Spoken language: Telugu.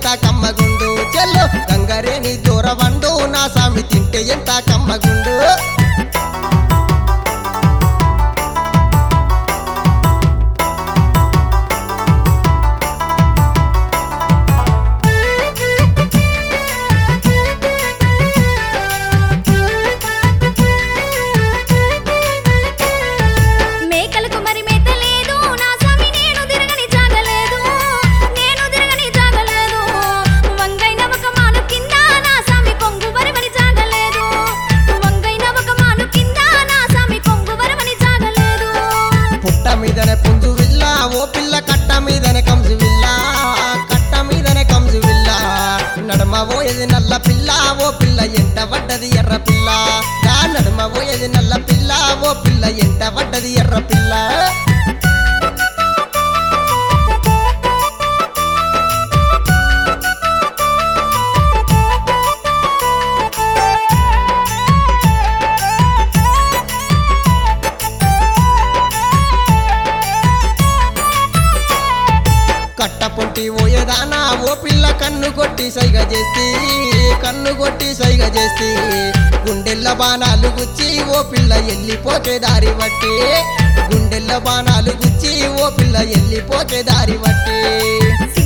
ఎంత కమ్మగుండు చెల్లు గంగరేని దూరవండు నా సామి తింటే ఎంత కమ్మగుండు మేకలకు మరి మేత లేదు నా స్వామి నేను తిరగని జాగలేదు నేను తిరగని జాగలేదు వంగైన ఒక మాను కింద నా స్వామి కొంగు వరమని జాగలేదు వంగైన ఒక మాను కింద నా స్వామి కొంగు వరమని జాగలేదు పుట్ట మీదనే పుంజు విల్ల ఓ పిల్ల కట్ట మీదనే కంజు విల్ల కట్ట మీదనే కంజు విల్ల నడమ పోయేది నల్ల పిల్ల ఓ పిల్ల ఎంట పడ్డది ఎర్ర పిల్ల గా నడమ పోయేది నల్ల పిల్ల ఓ పిల్ల ఎంట పడ్డది ఎర్ర పిల్ల కట్ట పొంటి పోయేదానా ఓ పిల్ల కన్ను కొట్టి సైగ చేస్తే కన్ను కొట్టి సైగ చేస్తే గుండెల్ల బాణాలు గుచ్చి ఓ పిల్ల ఎల్లిపోతే దారి బట్టి గుండెల్ల బాణాలు గుచ్చి ఓ పిల్ల ఎల్లిపోతే దారి బట్టి